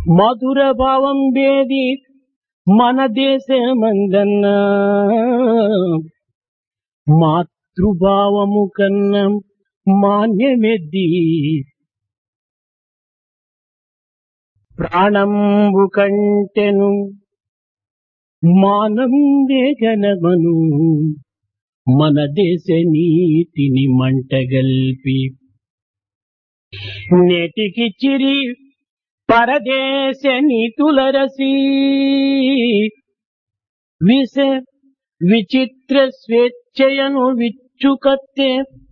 మధుర భావం వేది మన దేశమందన్నా మాతృభావము కన్నా మాన్యమెద్ది ప్రాణంబు కంటెను మానం వేగనమను మన దేశ నీతిని మంటగల్పి నేటికి చిరి పరదేశ నీతులరసి విష విచిత్ర స్వేచ్ఛయను విచ్చుకత్తే